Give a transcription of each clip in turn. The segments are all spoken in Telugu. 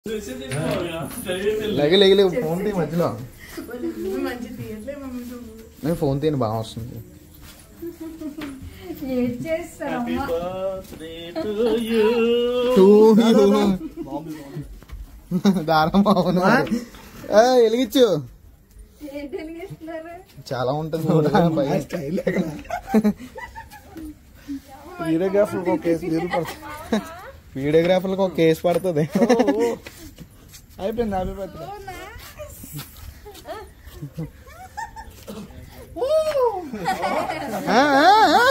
లెగ లెగ లేవు ఫోన్ తీ మధ్యలో మంచి తీయట్లే మమ్మీ నువ్వు నేను ఫోన్ తీని బాగా వస్తుంది ఏం చేస్తారమ్మా టూ దారం అవును వెలిగించు ఏంటి వెలిగిస్తున్నారు చాలా ఉంటుంది కూడా పైన. వీడియోగ్రాఫర్ ఒక కేసు వీలు పడుతుంది వీడియోగ్రాఫర్లకు ఒక కేసు పడుతుంది అయిపోయింది హ్యాపీ బర్త్డే ఆ, ఆ, ఆ.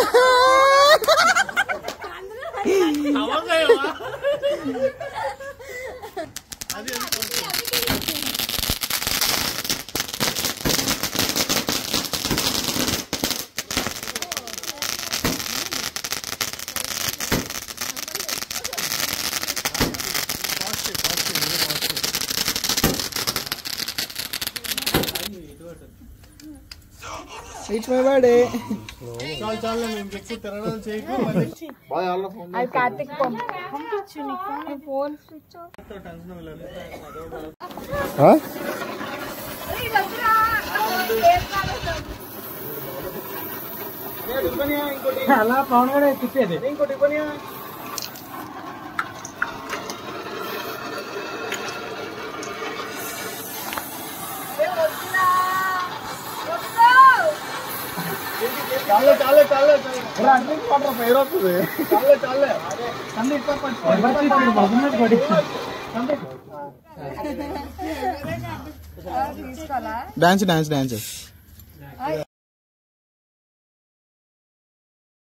It's my birthday. చాలు చాలు మేము ఇంకెక్కువ తిరగడం చేయకు మళ్ళీ అది కార్తిక్ పంపించు నీకు ఫోన్ స్విచ్ టెన్షన్ వెళ్ళాలి ఆ? అలా పవన్ కూడా తిప్పేది ఇంకోటి పని చాలే చాలే చాలే చాలే పట్ల పేరు వస్తుంది చాలే చాలే కంది తీసుకోవాలా డాన్స్ డాన్స్ డాన్స్